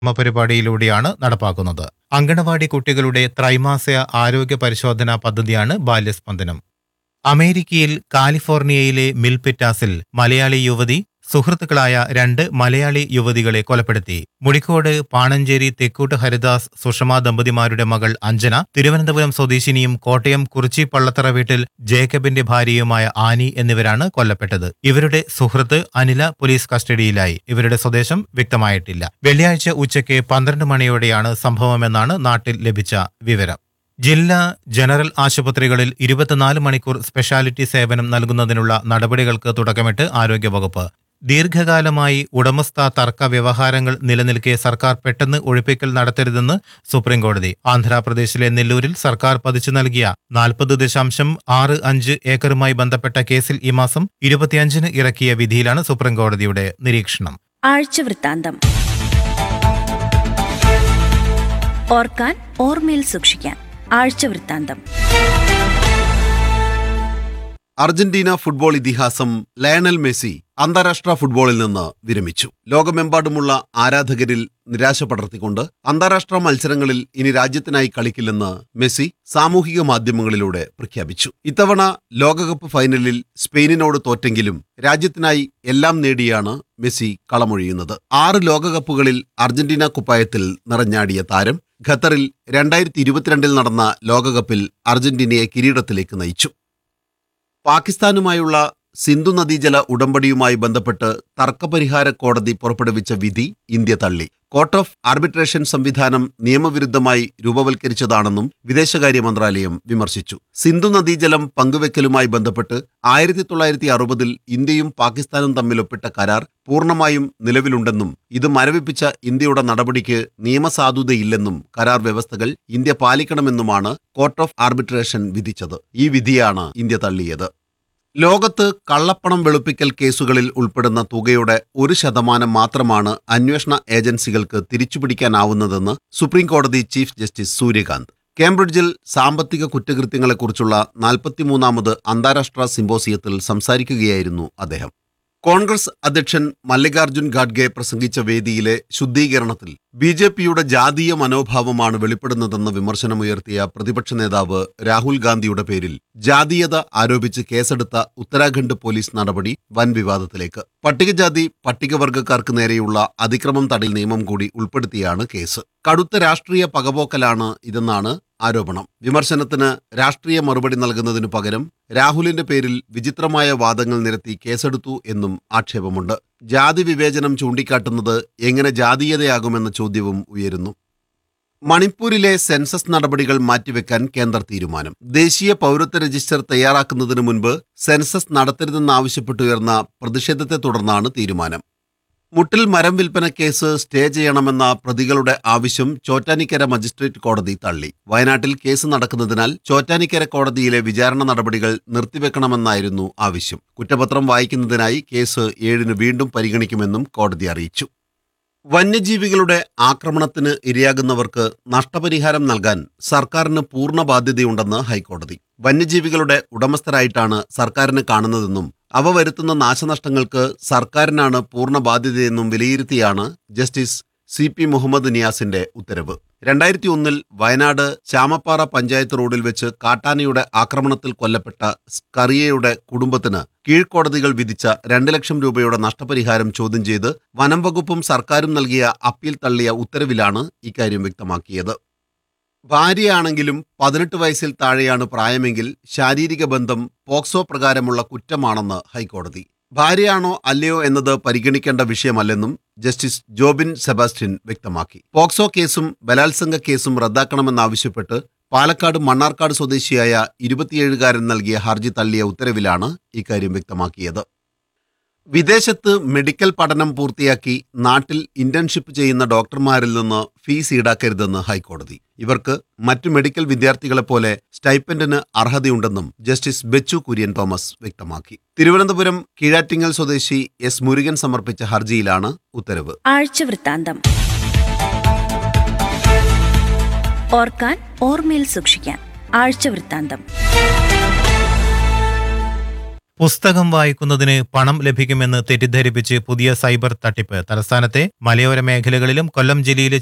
കർമ്മ പരിപാടിയിലൂടെയാണ് നടപ്പാക്കുന്നത് അങ്കണവാടി കുട്ടികളുടെ ത്രൈമാസിക ആരോഗ്യ പരിശോധനാ പദ്ധതിയാണ് ബാല്യസ്പന്ദനം അമേരിക്കയിൽ കാലിഫോർണിയയിലെ മിൽപിറ്റാസിൽ മലയാളി യുവതി സുഹൃത്തുക്കളായ രണ്ട് മലയാളി യുവതികളെ കൊലപ്പെടുത്തി മുടിക്കോട് പാണഞ്ചേരി തെക്കൂട്ട് ഹരിദാസ് സുഷമ ദമ്പതിമാരുടെ മകൾ അഞ്ജന തിരുവനന്തപുരം സ്വദേശിനിയും കോട്ടയം കുറിച്ചി പള്ളത്തറ വീട്ടിൽ ജേക്കബിന്റെ ഭാര്യയുമായ ആനി എന്നിവരാണ് കൊല്ലപ്പെട്ടത് ഇവരുടെ സുഹൃത്ത് അനില പോലീസ് കസ്റ്റഡിയിലായി ഇവരുടെ സ്വദേശം വ്യക്തമായിട്ടില്ല വെള്ളിയാഴ്ച ഉച്ചയ്ക്ക് പന്ത്രണ്ട് മണിയോടെയാണ് സംഭവമെന്നാണ് നാട്ടിൽ ലഭിച്ച വിവരം ജില്ലാ ജനറൽ ആശുപത്രികളിൽ ഇരുപത്തിനാല് മണിക്കൂർ സ്പെഷ്യാലിറ്റി സേവനം നൽകുന്നതിനുള്ള നടപടികൾക്ക് തുടക്കമിട്ട് ആരോഗ്യവകുപ്പ് ദീർഘകാലമായി ഉടമസ്ഥ തർക്ക വ്യവഹാരങ്ങൾ നിലനിൽക്കെ സർക്കാർ പെട്ടെന്ന് ഒഴിപ്പിക്കൽ നടത്തരുതെന്ന് സുപ്രീംകോടതി ആന്ധ്രാപ്രദേശിലെ നെല്ലൂരിൽ സർക്കാർ പതിച്ചു നൽകിയ നാൽപ്പത് ദശാംശം ആറ് അഞ്ച് ഏക്കറുമായി ബന്ധപ്പെട്ട കേസിൽ ഈ മാസം ഇരുപത്തിയഞ്ചിന് ഇറക്കിയ വിധിയിലാണ് സുപ്രീംകോടതിയുടെ നിരീക്ഷണം ആഴ്ചവൃത്താന്തം ഓർക്കാൻ ഓർമ്മയിൽ സൂക്ഷിക്കാൻ ആഴ്ചവൃത്താന്തം അർജന്റീന ഫുട്ബോൾ ഇതിഹാസം ലയണൽ മെസ്സി അന്താരാഷ്ട്ര ഫുട്ബോളിൽ നിന്ന് വിരമിച്ചു ലോകമെമ്പാടുമുള്ള ആരാധകരിൽ നിരാശ പടർത്തിക്കൊണ്ട് അന്താരാഷ്ട്ര മത്സരങ്ങളിൽ ഇനി രാജ്യത്തിനായി കളിക്കില്ലെന്ന് മെസ്സി സാമൂഹിക മാധ്യമങ്ങളിലൂടെ പ്രഖ്യാപിച്ചു ഇത്തവണ ലോകകപ്പ് ഫൈനലിൽ സ്പെയിനിനോട് തോറ്റെങ്കിലും രാജ്യത്തിനായി എല്ലാം നേടിയാണ് മെസ്സി കളമൊഴിയുന്നത് ആറ് ലോകകപ്പുകളിൽ അർജന്റീന കുപ്പായത്തിൽ നിറഞ്ഞാടിയ താരം ഖത്തറിൽ രണ്ടായിരത്തി ഇരുപത്തിരണ്ടിൽ നടന്ന ലോകകപ്പിൽ അർജന്റീനയെ കിരീടത്തിലേക്ക് നയിച്ചു പാകിസ്ഥാനുമായുള്ള സിന്ധു നദീജല ഉടമ്പടിയുമായി ബന്ധപ്പെട്ട് തർക്കപരിഹാര കോടതി പുറപ്പെടുവിച്ച വിധി ഇന്ത്യ തള്ളി കോർട്ട് ഓഫ് ആർബിട്രേഷൻ സംവിധാനം നിയമവിരുദ്ധമായി രൂപവൽക്കരിച്ചതാണെന്നും വിദേശകാര്യ മന്ത്രാലയം വിമർശിച്ചു സിന്ധു നദീജലം പങ്കുവെക്കലുമായി ബന്ധപ്പെട്ട് ആയിരത്തി തൊള്ളായിരത്തി അറുപതിൽ ഇന്ത്യയും പാകിസ്ഥാനും തമ്മിൽ ഒപ്പിട്ട കരാർ പൂർണ്ണമായും നിലവിലുണ്ടെന്നും ഇത് മരവിപ്പിച്ച ഇന്ത്യയുടെ നടപടിക്ക് നിയമസാധുതയില്ലെന്നും കരാർ വ്യവസ്ഥകൾ ഇന്ത്യ പാലിക്കണമെന്നുമാണ് കോർട്ട് ഓഫ് ആർബിട്രേഷൻ വിധിച്ചത് ഈ വിധിയാണ് ഇന്ത്യ തള്ളിയത് ലോകത്ത് കള്ളപ്പണം വെളുപ്പിക്കൽ കേസുകളിൽ ഉൾപ്പെടുന്ന തുകയുടെ ഒരു ശതമാനം മാത്രമാണ് അന്വേഷണ ഏജൻസികൾക്ക് തിരിച്ചുപിടിക്കാനാവുന്നതെന്ന് സുപ്രീം കോടതി ചീഫ് ജസ്റ്റിസ് സൂര്യകാന്ത് കേംബ്രിഡ്ജിൽ സാമ്പത്തിക കുറ്റകൃത്യങ്ങളെക്കുറിച്ചുള്ള നാൽപ്പത്തിമൂന്നാമത് അന്താരാഷ്ട്ര സിമ്പോസിയത്തിൽ സംസാരിക്കുകയായിരുന്നു അദ്ദേഹം കോൺഗ്രസ് അധ്യക്ഷൻ മല്ലികാർജുൻ ഖാഡ്ഗെ പ്രസംഗിച്ച വേദിയിലെ ശുദ്ധീകരണത്തിൽ ബി ജെ പിയുടെ ജാതീയ മനോഭാവമാണ് വെളിപ്പെടുന്നതെന്ന് വിമർശനമുയർത്തിയ പ്രതിപക്ഷ നേതാവ് രാഹുൽ ഗാന്ധിയുടെ പേരിൽ ജാതീയത ആരോപിച്ച് കേസെടുത്ത ഉത്തരാഖണ്ഡ് പോലീസ് നടപടി വൻ വിവാദത്തിലേക്ക് പട്ടികജാതി പട്ടികവർഗക്കാർക്ക് നേരെയുള്ള അതിക്രമം തടയൽ നിയമം കൂടി ഉൾപ്പെടുത്തിയാണ് കേസ് കടുത്ത രാഷ്ട്രീയ പകപോക്കലാണ് ഇതെന്നാണ് ആരോപണം വിമർശനത്തിന് രാഷ്ട്രീയ മറുപടി നൽകുന്നതിനു പകരം രാഹുലിന്റെ പേരിൽ വിചിത്രമായ വാദങ്ങൾ നിരത്തി കേസെടുത്തു എന്നും ആക്ഷേപമുണ്ട് ജാതി വിവേചനം ചൂണ്ടിക്കാട്ടുന്നത് എങ്ങനെ ജാതീയതയാകുമെന്ന ചോദ്യവും ഉയരുന്നു മണിപ്പൂരിലെ സെൻസസ് നടപടികൾ മാറ്റിവെക്കാൻ കേന്ദ്ര തീരുമാനം ദേശീയ പൗരത്വ രജിസ്റ്റർ തയ്യാറാക്കുന്നതിന് മുൻപ് സെൻസസ് നടത്തരുതെന്നാവശ്യപ്പെട്ടുയർന്ന പ്രതിഷേധത്തെ തുടർന്നാണ് തീരുമാനം മുട്ടിൽ മരം വിൽപ്പന കേസ് സ്റ്റേ ചെയ്യണമെന്ന പ്രതികളുടെ ആവശ്യം ചോറ്റാനിക്കര മജിസ്ട്രേറ്റ് കോടതി തള്ളി വയനാട്ടിൽ കേസ് നടക്കുന്നതിനാൽ ചോറ്റാനിക്കര കോടതിയിലെ വിചാരണ നടപടികൾ നിർത്തിവെക്കണമെന്നായിരുന്നു ആവശ്യം കുറ്റപത്രം വായിക്കുന്നതിനായി കേസ് ഏഴിന് വീണ്ടും പരിഗണിക്കുമെന്നും കോടതി അറിയിച്ചു വന്യജീവികളുടെ ആക്രമണത്തിന് ഇരയാകുന്നവർക്ക് നഷ്ടപരിഹാരം നൽകാൻ സർക്കാരിന് പൂർണ്ണ ബാധ്യതയുണ്ടെന്ന് ഹൈക്കോടതി വന്യജീവികളുടെ ഉടമസ്ഥരായിട്ടാണ് സർക്കാരിനെ കാണുന്നതെന്നും അവ വരുത്തുന്ന നാശനഷ്ടങ്ങൾക്ക് സർക്കാരിനാണ് പൂർണ്ണ ബാധ്യതയെന്നും വിലയിരുത്തിയാണ് ജസ്റ്റിസ് സി പി മുഹമ്മദ് നിയാസിന്റെ ഉത്തരവ് രണ്ടായിരത്തി ഒന്നിൽ വയനാട് ചാമപ്പാറ പഞ്ചായത്ത് റോഡിൽ വെച്ച് കാട്ടാനയുടെ ആക്രമണത്തിൽ കൊല്ലപ്പെട്ട സ്കറിയയുടെ കുടുംബത്തിന് കീഴ്ക്കോടതികൾ വിധിച്ച രണ്ട് ലക്ഷം രൂപയുടെ നഷ്ടപരിഹാരം ചോദ്യം ചെയ്ത് വനം വകുപ്പും സർക്കാരും നൽകിയ അപ്പീൽ തള്ളിയ ഉത്തരവിലാണ് ഇക്കാര്യം വ്യക്തമാക്കിയത് ഭാര്യയാണെങ്കിലും പതിനെട്ട് വയസ്സിൽ താഴെയാണ് പ്രായമെങ്കിൽ ശാരീരിക ബന്ധം പോക്സോ പ്രകാരമുള്ള കുറ്റമാണെന്ന് ഹൈക്കോടതി ഭാര്യയാണോ അല്ലയോ എന്നത് പരിഗണിക്കേണ്ട വിഷയമല്ലെന്നും ജസ്റ്റിസ് ജോബിൻ സെബാസ്റ്റ്യൻ വ്യക്തമാക്കി പോക്സോ കേസും ബലാത്സംഗ കേസും റദ്ദാക്കണമെന്നാവശ്യപ്പെട്ട് പാലക്കാട് മണ്ണാർക്കാട് സ്വദേശിയായ ഇരുപത്തിയേഴുകാരൻ നൽകിയ ഹർജി തള്ളിയ ഉത്തരവിലാണ് ഇക്കാര്യം വ്യക്തമാക്കിയത് വിദേശത്ത് മെഡിക്കൽ പഠനം പൂർത്തിയാക്കി നാട്ടിൽ ഇന്റേൺഷിപ്പ് ചെയ്യുന്ന ഡോക്ടർമാരിൽ നിന്ന് ഫീസ് ഈടാക്കരുതെന്ന് ഹൈക്കോടതി ഇവർക്ക് മറ്റു മെഡിക്കൽ വിദ്യാർത്ഥികളെ പോലെ സ്റ്റൈപ്പൻഡിന് അർഹതയുണ്ടെന്നും ജസ്റ്റിസ് ബെച്ചു കുര്യൻ തോമസ് വ്യക്തമാക്കി തിരുവനന്തപുരം കീഴാറ്റിങ്ങൽ സ്വദേശി എസ് മുരുകൻ സമർപ്പിച്ച ഹർജിയിലാണ് ഉത്തരവ് ആഴ്ചവൃത്താന്തം ഓർക്കാൻ ഓർമ്മയിൽ സൂക്ഷിക്കാൻ ആഴ്ചവൃത്താന്തം പുസ്തകം വായിക്കുന്നതിന് പണം ലഭിക്കുമെന്ന് തെറ്റിദ്ധരിപ്പിച്ച് പുതിയ സൈബർ തട്ടിപ്പ് തലസ്ഥാനത്തെ മലയോര മേഖലകളിലും കൊല്ലം ജില്ലയിലെ